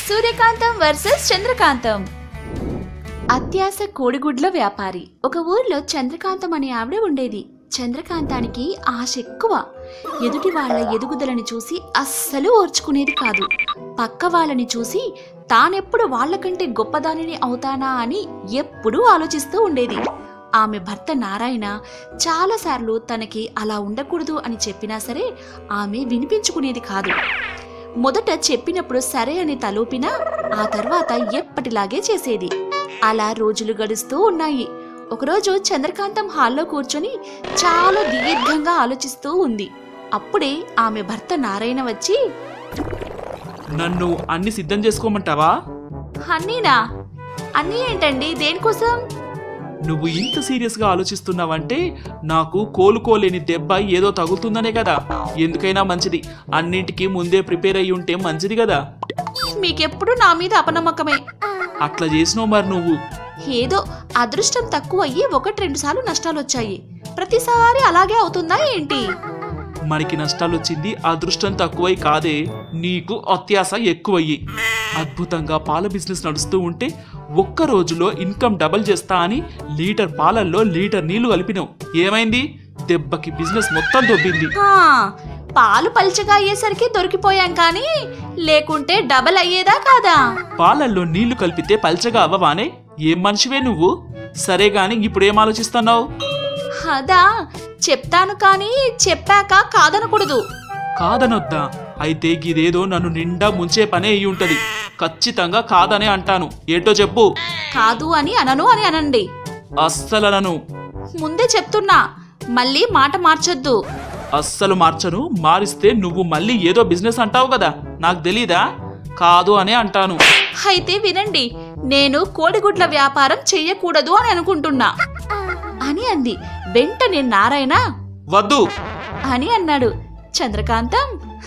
సూర్యకాంతం versus చంద్రకాంతం అత్యాస కోడిగుడ్ల వ్యాపారి ఒక ఊర్లో చంద్రకాంతం అనే ఆవిడ ఉండేది చంద్రకాంతానికి ఆశ ఎక్కువ ఎదుటి వాళ్ళ ఎదుగుదలని చూసి అస్సలు ఓర్చుకునేది కాదు పక్క వాళ్ళని చూసి తానెప్పుడు వాళ్ళకంటే గొప్పదానిని అవుతానా అని ఎప్పుడూ ఆలోచిస్తూ ఉండేది ఆమె భర్త నారాయణ చాలాసార్లు తనకి అలా ఉండకూడదు అని చెప్పినా సరే ఆమె వినిపించుకునేది కాదు మొదట చెప్పినప్పుడు సరే అని తలూపినా ఆ తర్వాత ఎప్పటిలాగే చేసేది అలా రోజులు గడుస్తూ ఉన్నాయి ఒకరోజు చంద్రకాంతం హాల్లో కూర్చొని చాలా దీర్ఘంగా ఆలోచిస్తూ ఉంది అప్పుడే ఆమె భర్త నారాయణ వచ్చి నన్ను అన్ని సిద్ధం చేసుకోమంటావా అన్నీనా అన్నీ ఏంటండి దేనికోసం నువ్వు ఇంత సీరియస్గా ఆలోచిస్తున్నావంటే నాకు కోలుకోలేని దెబ్బ ఏదో తగులుతుందనే కదా ఎందుకైనా మంచిది అన్నింటికి ముందే ప్రిపేర్ అయ్యి ఉంటే మంచిది కదా మీకెప్పుడు నా మీద అపనమ్మకమే అట్లా చేసినావు మరి నువ్వు ఏదో అదృష్టం తక్కువయ్యి ఒకటి రెండు సార్లు నష్టాలు వచ్చాయి ప్రతిసారి అలాగే అవుతుందా ఏంటి మనకి నష్టాలు వచ్చింది అదృష్టం తక్కువై కాదే నీకు అత్యాస ఎక్కువయ్యి అద్భుతంగా పాల బిజినెస్ నడుస్తూ ఉంటే ఒక్క రోజులో ఇన్కమ్ డబల్ చేస్తా అని లీటర్ పాలల్లో లీటర్ నీళ్లు కలిపినావు ఏమైంది దెబ్బకి బిజినెస్ మొత్తం దొబ్బింది హా, పాలు పల్చగా అయ్యేసరికి దొరికిపోయాం కానీ లేకుంటే డబల్ అయ్యేదా కాదా పాలల్లో నీళ్లు కలిపితే పల్చగా అవ్వవానే ఏం మనిషివే నువ్వు సరే గాని ఇప్పుడేం ఆలోచిస్తున్నావు అదా చెప్తాను కానీ చెప్పాక కాదనకూడదు కాదనొద్దా అయితే గిదేదో నన్ను నిండా ముంచే పనే అయి ఉంటది ఖచ్చితంగా కాదనే అంటాను ఏంటో చెప్పు కాదు అని అనను అని అనండి అస్సలనను ముందే చెప్తున్నా మళ్ళీ మాట మార్చొద్దు అస్సలు మార్చను మారిస్తే నువ్వు మళ్ళీ ఏదో బిజినెస్ అంటావు కదా నాకు తెలీదా కాదు అనే అంటాను అయితే వినండి నేను కోడిగుడ్ల వ్యాపారం చెయ్యకూడదు అని అనుకుంటున్నా అని అంది వెంటనే నారాయణ వద్దు అని అన్నాడు చంద్రకాంతం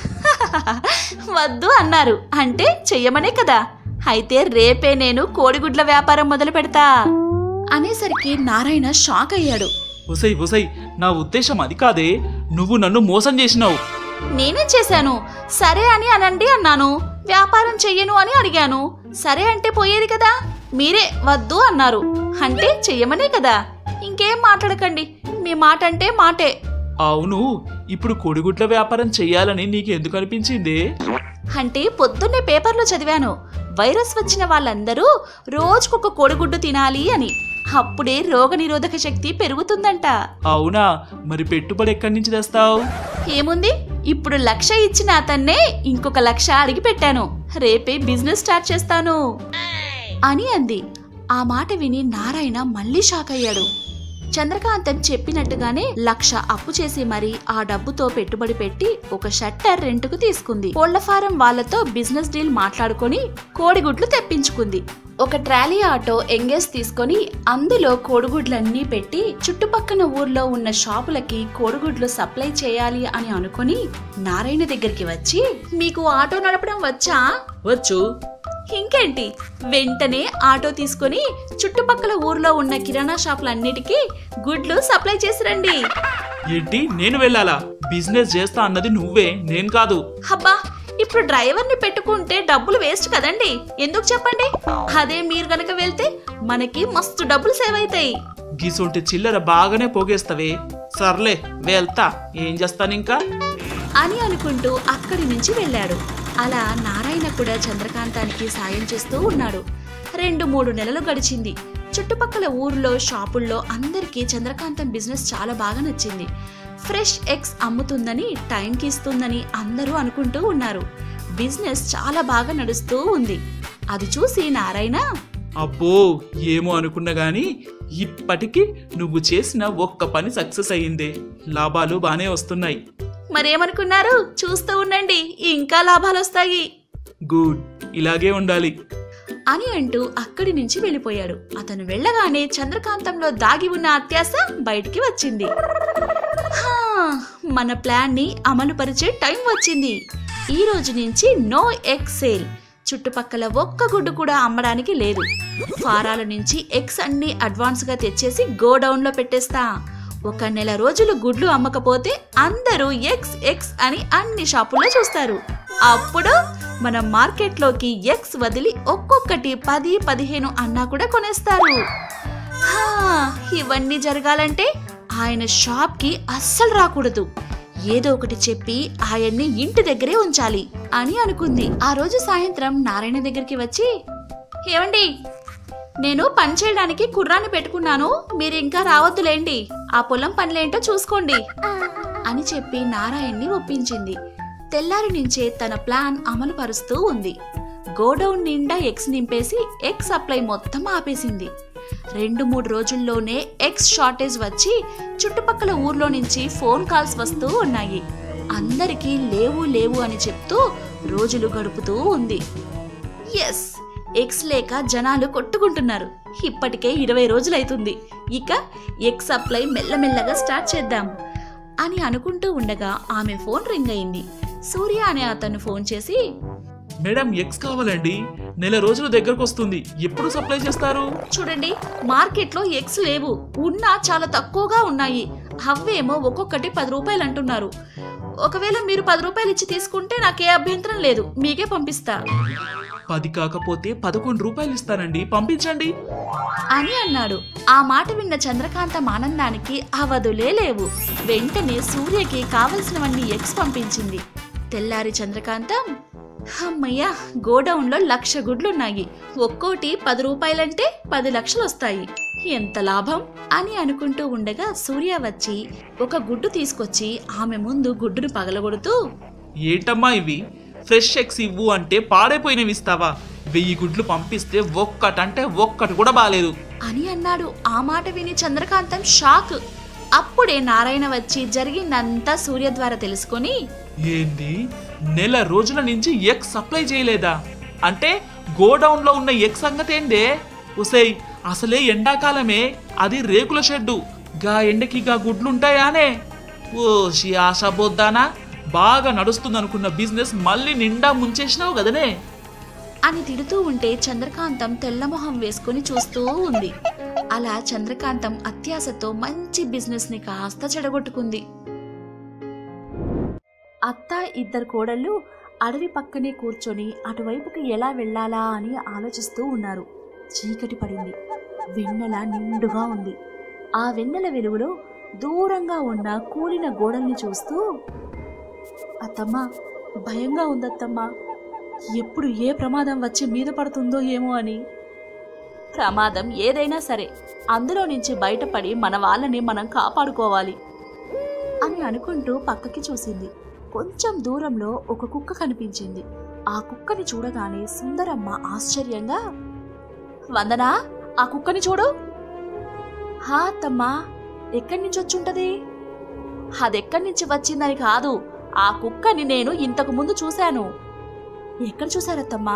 వద్దు అన్నారు అంటే చెయ్యమనే కదా అయితే రేపే నేను కోడిగుడ్ల వ్యాపారం మొదలు పెడతా అనేసరికి నారాయణ షాక్ అయ్యాడు ఒసై ఒసై నా ఉద్దేశం అది కాదే నువ్వు నన్ను మోసం చేసినావు నేనేం చేశాను సరే అని అనండి అన్నాను వ్యాపారం చెయ్యను అని అడిగాను సరే అంటే పోయేది కదా మీరే వద్దు అన్నారు అంటే చెయ్యమనే కదా ఇంకేం మాట్లాడకండి మీ మాట అంటే మాటే అవును ఇప్పుడు కొడిగుడ్ల వ్యాపారం చెయ్యాలని నీకు ఎందుకు అనిపించింది అంటే పొద్దున్నే పేపర్లో చదివాను వైరస్ వచ్చిన వాళ్ళందరూ రోజుకొక కోడిగుడ్డు తినాలి అని అప్పుడే రోగనిరోధక శక్తి పెరుగుతుందంట అవునా మరి పెట్టుబడి ఎక్కడి నుంచి తెస్తావు ఏముంది ఇప్పుడు లక్ష ఇచ్చిన అతన్నే ఇంకొక లక్ష అడిగి పెట్టాను రేపే బిజినెస్ స్టార్ట్ చేస్తాను అని అంది ఆ మాట విని నారాయణ మళ్ళీ షాక్ అయ్యాడు చంద్రకాంతం చెప్పినట్టుగానే లక్ష అప్పు చేసి మరి ఆ డబ్బుతో పెట్టుబడి పెట్టి ఒక షట్టర్ రెంటుకు తీసుకుంది కోళ్ల ఫారం వాళ్ళతో బిజినెస్ డీల్ మాట్లాడుకొని కోడిగుడ్లు తెప్పించుకుంది ఒక ట్రాలీ ఆటో ఎంగేజ్ తీసుకొని అందులో కోడిగుడ్లన్నీ పెట్టి చుట్టుపక్కన ఊర్లో ఉన్న షాపులకి కోడిగుడ్లు సప్లై చేయాలి అని అనుకొని నారాయణ దగ్గరికి వచ్చి మీకు ఆటో నడపడం వచ్చా వచ్చు ఇంకేంటి వెంటనే ఆటో తీసుకొని చుట్టుపక్కల ఊర్లో ఉన్న కిరాణా షాపులన్నిటికీ గుడ్లు సప్లై చేసి రండి ఏంటి నేను వెళ్ళాలా బిజినెస్ చేస్తా అన్నది నువ్వే నేను కాదు అబ్బా ఇప్పుడు డ్రైవర్ని పెట్టుకుంటే డబ్బులు వేస్ట్ కదండి ఎందుకు చెప్పండి అదే మీరు గనక వెళ్తే మనకి మస్తు డబ్బులు సేవ్ అవుతాయి గీసొంటి చిల్లర బాగానే పోగేస్తావే సర్లే వెళ్తా ఏం చేస్తాను ఇంకా అని అనుకుంటూ అక్కడి నుంచి వెళ్ళాడు అలా నారాయణ కూడా చంద్రకాంతానికి సాయం చేస్తూ ఉన్నాడు రెండు మూడు నెలలు గడిచింది చుట్టుపక్కల ఊర్లో షాపుల్లో అందరికీ చంద్రకాంతం బిజినెస్ చాలా బాగా నచ్చింది ఫ్రెష్ ఎగ్స్ అమ్ముతుందని టైంకి ఇస్తుందని అందరూ అనుకుంటూ ఉన్నారు బిజినెస్ చాలా బాగా నడుస్తూ ఉంది అది చూసి నారాయణ అబ్బో ఏమో అనుకున్నా గాని ఇప్పటికి నువ్వు చేసిన ఒక్క పని సక్సెస్ అయ్యిందే లాభాలు బానే వస్తున్నాయి మరేమనుకున్నారు చూస్తూ ఉండండి ఇంకా లాభాలు వస్తాయి గుడ్ ఇలాగే ఉండాలి అని అంటూ అక్కడి నుంచి వెళ్ళిపోయాడు అతను వెళ్ళగానే చంద్రకాంతంలో దాగి ఉన్న అత్యాస బయటికి వచ్చింది హా, మన ప్లాన్ ని అమలు పరిచే టైం వచ్చింది ఈ రోజు నుంచి నో ఎగ్ సేల్ చుట్టుపక్కల ఒక్క గుడ్డు కూడా అమ్మడానికి లేదు ఫారాల నుంచి ఎగ్స్ అన్ని అడ్వాన్స్ గా తెచ్చేసి గోడౌన్ లో పెట్టేస్తా ఒక నెల రోజులు గుడ్లు అమ్మకపోతే అందరూ ఎగ్స్ ఎగ్స్ అని అన్ని షాపుల్లో చూస్తారు అప్పుడు మనం మార్కెట్లోకి ఎగ్స్ వదిలి ఒక్కొక్కటి పది పదిహేను అన్నా కూడా కొనేస్తారు హా, ఇవన్నీ జరగాలంటే ఆయన షాప్కి అస్సలు రాకూడదు ఏదో ఒకటి చెప్పి ఆయన్ని ఇంటి దగ్గరే ఉంచాలి అని అనుకుంది ఆ రోజు సాయంత్రం నారాయణ దగ్గరికి వచ్చి ఏమండి నేను పని చేయడానికి కుర్రాన్ని పెట్టుకున్నాను మీరు ఇంకా రావద్దులేండి ఆ పొలం పనులేంటో చూసుకోండి అని చెప్పి నారాయణ్ని ఒప్పించింది తెల్లారి నుంచే తన ప్లాన్ అమలు పరుస్తూ ఉంది గోడౌన్ నిండా ఎగ్స్ నింపేసి ఎగ్ సప్లై మొత్తం ఆపేసింది రెండు మూడు రోజుల్లోనే ఎగ్స్ షార్టేజ్ వచ్చి చుట్టుపక్కల ఊర్లో నుంచి ఫోన్ కాల్స్ వస్తూ ఉన్నాయి అందరికీ లేవు లేవు అని చెప్తూ రోజులు గడుపుతూ ఉంది ఎస్ ఎగ్స్ లేక జనాలు కొట్టుకుంటున్నారు ఇప్పటికే ఇరవై రోజులైతుంది ఇక ఎగ్ సప్లై మెల్లమెల్లగా స్టార్ట్ చేద్దాం అని అనుకుంటూ ఉండగా ఆమె ఫోన్ రింగ్ అయింది సూర్య అనే అతను ఫోన్ చేసి మేడం ఎగ్స్ కావాలండి నెల రోజుల దగ్గరకు వస్తుంది ఎప్పుడు సప్లై చేస్తారు చూడండి మార్కెట్లో ఎగ్స్ లేవు ఉన్నా చాలా తక్కువగా ఉన్నాయి అవేమో ఒక్కొక్కటి పది రూపాయలు అంటున్నారు ఒకవేళ మీరు పది రూపాయలు ఇచ్చి తీసుకుంటే నాకే అభ్యంతరం లేదు మీకే పంపిస్తా పది కాకపోతే పదకొండు రూపాయలు ఇస్తానండి పంపించండి అని అన్నాడు ఆ మాట విన్న చంద్రకాంతం ఆనందానికి అవధులే లేవు వెంటనే సూర్యకి కావలసినవన్నీ ఎగ్స్ పంపించింది తెల్లారి చంద్రకాంతం అమ్మయ్య గోడౌన్లో లక్ష గుడ్లున్నాయి ఒక్కోటి పది రూపాయలంటే పది లక్షలు వస్తాయి ఎంత లాభం అని అనుకుంటూ ఉండగా సూర్య వచ్చి ఒక గుడ్డు తీసుకొచ్చి ఆమె ముందు గుడ్డును పగలగొడుతూ ఏంటమ్మా ఇవి ఫ్రెష్ ఎగ్స్ ఇవ్వు అంటే పాడైపోయినవి ఇస్తావా వెయ్యి గుడ్లు పంపిస్తే ఒక్కటంటే ఒక్కటి కూడా బాలేదు అని అన్నాడు ఆ మాట విని చంద్రకాంతం షాక్ అప్పుడే నారాయణ వచ్చి జరిగిందంతా సూర్య ద్వారా తెలుసుకొని ఏంది నెల రోజుల నుంచి ఎగ్ సప్లై చేయలేదా అంటే గోడౌన్ లో ఉన్న ఎగ్ సంగతి ఏందే ఉసేయ్ అసలే ఎండాకాలమే అది రేకుల షెడ్డు గా ఎండకి గా గుడ్లుంటాయానే ఓ షి ఆశబోద్దానా బాగా నడుస్తుందనుకున్న బిజినెస్ మళ్ళీ నిండా ముంచేసినావు కదనే అని తిడుతూ ఉంటే చంద్రకాంతం తెల్లమొహం వేసుకుని చూస్తూ ఉంది అలా చంద్రకాంతం అత్యాశతో మంచి బిజినెస్ ని కాస్త చెడగొట్టుకుంది అత్త ఇద్దరు కోడళ్ళు అడవి పక్కనే కూర్చొని అటువైపుకి ఎలా వెళ్ళాలా అని ఆలోచిస్తూ ఉన్నారు చీకటి పడింది వెన్నెల నిండుగా ఉంది ఆ వెన్నెల వెలుగులో దూరంగా ఉన్న కూలిన గోడల్ని చూస్తూ అత్తమ్మా భయంగా ఉందత్తమ్మా ఎప్పుడు ఏ ప్రమాదం వచ్చి మీద పడుతుందో ఏమో అని ప్రమాదం ఏదైనా సరే అందులో నుంచి బయటపడి మన వాళ్ళని మనం కాపాడుకోవాలి అని అనుకుంటూ పక్కకి చూసింది కొంచెం దూరంలో ఒక కుక్క కనిపించింది ఆ కుక్కని చూడగానే సుందరమ్మ ఆశ్చర్యంగా వందనా ఆ కుక్కని చూడు హా అత్తమ్మా ఎక్కడి నుంచి వచ్చుంటది అదెక్కడి నుంచి వచ్చిందని కాదు ఆ కుక్కని నేను ఇంతకు ముందు చూశాను ఎక్కడ చూశారత్తమ్మా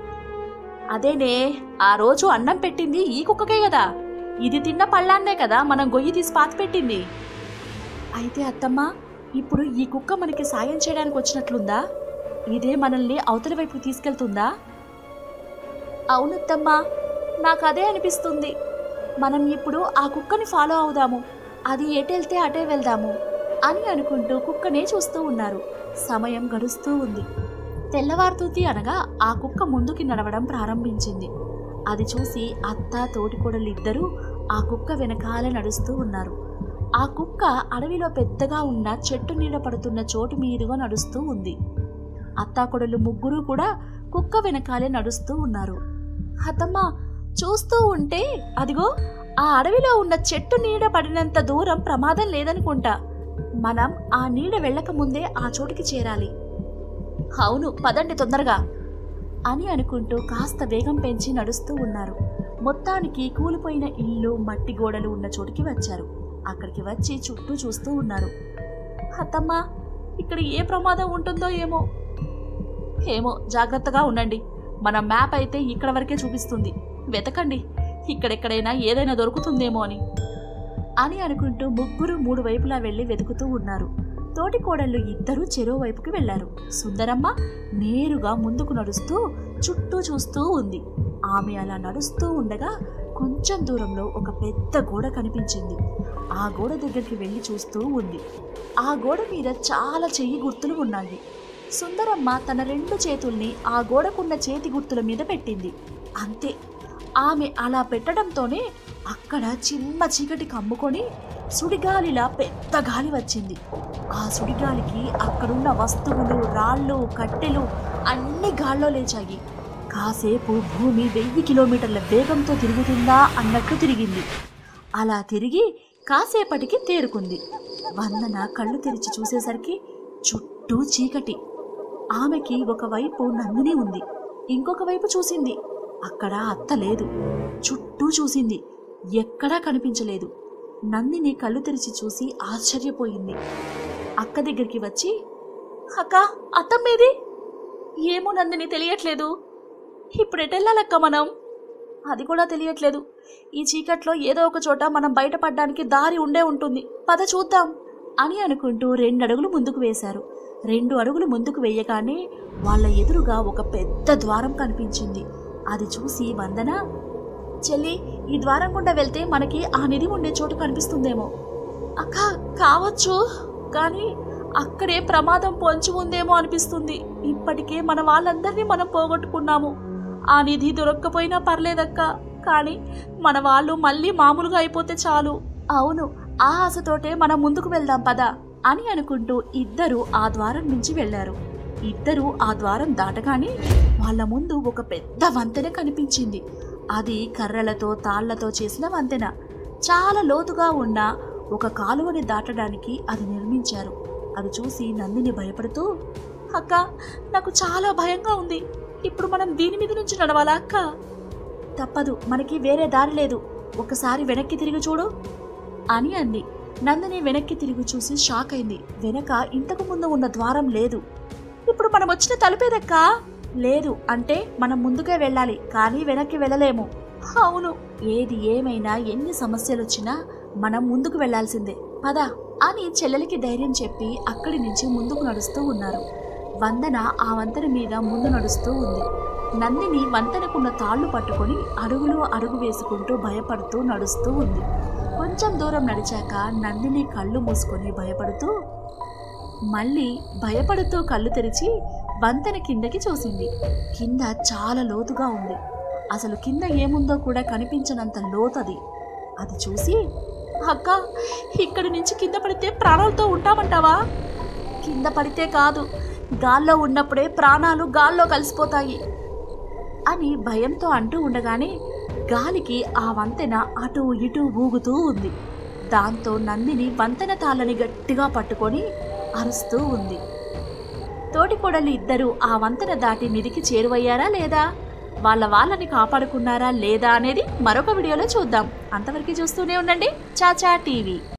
అదేనే ఆ రోజు అన్నం పెట్టింది ఈ కుక్కకే కదా ఇది తిన్న పళ్ళాన్నే కదా మనం గొయ్యి తీసి పాతి పెట్టింది అయితే అత్తమ్మా ఇప్పుడు ఈ కుక్క మనకి సాయం చేయడానికి వచ్చినట్లుందా ఇదే మనల్ని అవతలి వైపు తీసుకెళ్తుందా అవునత్తమ్మా నాకు అదే అనిపిస్తుంది మనం ఇప్పుడు ఆ కుక్కని ఫాలో అవుదాము అది ఎటెళ్తే అటే వెళ్దాము అని అనుకుంటూ కుక్కనే చూస్తూ ఉన్నారు సమయం గడుస్తూ ఉంది తెల్లవారుతుంది అనగా ఆ కుక్క ముందుకి నడవడం ప్రారంభించింది అది చూసి అత్త తోటికోడలు ఇద్దరూ ఆ కుక్క వెనకాల నడుస్తూ ఉన్నారు ఆ కుక్క అడవిలో పెద్దగా ఉన్న చెట్టు నీడ పడుతున్న చోటు మీదుగా నడుస్తూ ఉంది అత్తాకొడలు ముగ్గురు కూడా కుక్క వెనకాలే నడుస్తూ ఉన్నారు అత్తమ్మ చూస్తూ ఉంటే అదిగో ఆ అడవిలో ఉన్న చెట్టు నీడ పడినంత దూరం ప్రమాదం లేదనుకుంటా మనం ఆ నీడ వెళ్ళక ముందే ఆ చోటుకి చేరాలి అవును పదండి తొందరగా అని అనుకుంటూ కాస్త వేగం పెంచి నడుస్తూ ఉన్నారు మొత్తానికి కూలిపోయిన ఇల్లు మట్టి గోడలు ఉన్న చోటుకి వచ్చారు అక్కడికి వచ్చి చుట్టూ చూస్తూ ఉన్నారు అత్తమ్మా ఇక్కడ ఏ ప్రమాదం ఉంటుందో ఏమో ఏమో జాగ్రత్తగా ఉండండి మన మ్యాప్ అయితే ఇక్కడ వరకే చూపిస్తుంది వెతకండి ఇక్కడెక్కడైనా ఏదైనా దొరుకుతుందేమో అని అని అనుకుంటూ ముగ్గురు మూడు వైపులా వెళ్ళి వెతుకుతూ ఉన్నారు తోటి కోడళ్ళు ఇద్దరూ చెరువు వైపుకి వెళ్లారు సుందరమ్మ నేరుగా ముందుకు నడుస్తూ చుట్టూ చూస్తూ ఉంది ఆమె అలా నడుస్తూ ఉండగా కొంచెం దూరంలో ఒక పెద్ద గోడ కనిపించింది ఆ గోడ దగ్గరికి వెళ్ళి చూస్తూ ఉంది ఆ గోడ మీద చాలా చెయ్యి గుర్తులు ఉన్నాయి సుందరమ్మ తన రెండు చేతుల్ని ఆ గోడకున్న చేతి గుర్తుల మీద పెట్టింది అంతే ఆమె అలా పెట్టడంతోనే అక్కడ చిమ్మ చీకటి కమ్ముకొని సుడిగాలిలా పెద్ద గాలి వచ్చింది ఆ సుడిగాలికి అక్కడున్న వస్తువులు రాళ్ళు కట్టెలు అన్ని గాల్లో లేచాయి కాసేపు భూమి వెయ్యి కిలోమీటర్ల వేగంతో తిరుగుతుందా అన్నట్లు తిరిగింది అలా తిరిగి కాసేపటికి తేరుకుంది వందన కళ్ళు తెరిచి చూసేసరికి చుట్టూ చీకటి ఆమెకి ఒకవైపు నందిని ఉంది ఇంకొక వైపు చూసింది అక్కడ అత్త లేదు చుట్టూ చూసింది ఎక్కడా కనిపించలేదు నందిని కళ్ళు తెరిచి చూసి ఆశ్చర్యపోయింది అక్క దగ్గరికి వచ్చి అక్క అత్తమ్మేది ఏమో నందిని తెలియట్లేదు ఇప్పుడు ఎటెళ్ళాలక్క మనం అది కూడా తెలియట్లేదు ఈ చీకట్లో ఏదో ఒక చోట మనం బయటపడడానికి దారి ఉండే ఉంటుంది పద చూద్దాం అని అనుకుంటూ రెండు అడుగులు ముందుకు వేశారు రెండు అడుగులు ముందుకు వేయగానే వాళ్ళ ఎదురుగా ఒక పెద్ద ద్వారం కనిపించింది అది చూసి వందన చెల్లి ఈ ద్వారం గుండా వెళ్తే మనకి ఆ నిధి ఉండే చోటు కనిపిస్తుందేమో అక్క కావచ్చు కానీ అక్కడే ప్రమాదం పొంచి ఉందేమో అనిపిస్తుంది ఇప్పటికే మన వాళ్ళందరినీ మనం పోగొట్టుకున్నాము ఆ నిధి దొరక్కపోయినా పర్లేదక్క కానీ మన వాళ్ళు మళ్ళీ మామూలుగా అయిపోతే చాలు అవును ఆ ఆశతోటే మనం ముందుకు వెళ్దాం పద అని అనుకుంటూ ఇద్దరు ఆ ద్వారం నుంచి వెళ్లారు ఇద్దరు ఆ ద్వారం దాటగానే వాళ్ళ ముందు ఒక పెద్ద వంతెన కనిపించింది అది కర్రలతో తాళ్లతో చేసిన వంతెన చాలా లోతుగా ఉన్న ఒక కాలువని దాటడానికి అది నిర్మించారు అది చూసి నందిని భయపడుతూ అక్క నాకు చాలా భయంగా ఉంది ఇప్పుడు మనం దీని మీద నుంచి నడవాలా అక్క తప్పదు మనకి వేరే దారి లేదు ఒకసారి వెనక్కి తిరిగి చూడు అని అంది నందిని వెనక్కి తిరిగి చూసి షాక్ అయింది వెనక ఇంతకు ముందు ఉన్న ద్వారం లేదు ఇప్పుడు మనం వచ్చిన తలుపేదక్కా లేదు అంటే మనం ముందుకే వెళ్ళాలి కానీ వెనక్కి వెళ్ళలేము అవును ఏది ఏమైనా ఎన్ని సమస్యలు వచ్చినా మనం ముందుకు వెళ్ళాల్సిందే పద అని చెల్లెలికి ధైర్యం చెప్పి అక్కడి నుంచి ముందుకు నడుస్తూ ఉన్నారు వందన ఆ వంతెన మీద ముందు నడుస్తూ ఉంది నందిని వంతెనకున్న తాళ్లు పట్టుకొని అడుగులో అడుగు వేసుకుంటూ భయపడుతూ నడుస్తూ ఉంది కొంచెం దూరం నడిచాక నందిని కళ్ళు మూసుకొని భయపడుతూ మళ్ళీ భయపడుతూ కళ్ళు తెరిచి వంతెన కిందకి చూసింది కింద చాలా లోతుగా ఉంది అసలు కింద ఏముందో కూడా కనిపించనంత లోతది అది చూసి అక్క ఇక్కడి నుంచి కింద పడితే ప్రాణాలతో ఉంటామంటావా కింద పడితే కాదు గాల్లో ఉన్నప్పుడే ప్రాణాలు గాల్లో కలిసిపోతాయి అని భయంతో అంటూ ఉండగానే గాలికి ఆ వంతెన అటు ఇటు ఊగుతూ ఉంది దాంతో నందిని వంతెన తాళ్ళని గట్టిగా పట్టుకొని అరుస్తూ ఉంది తోటికోడలు ఇద్దరు ఆ వంతెన దాటి నిధికి చేరువయ్యారా లేదా వాళ్ళ వాళ్ళని కాపాడుకున్నారా లేదా అనేది మరొక వీడియోలో చూద్దాం అంతవరకు చూస్తూనే ఉండండి చాచా టీవీ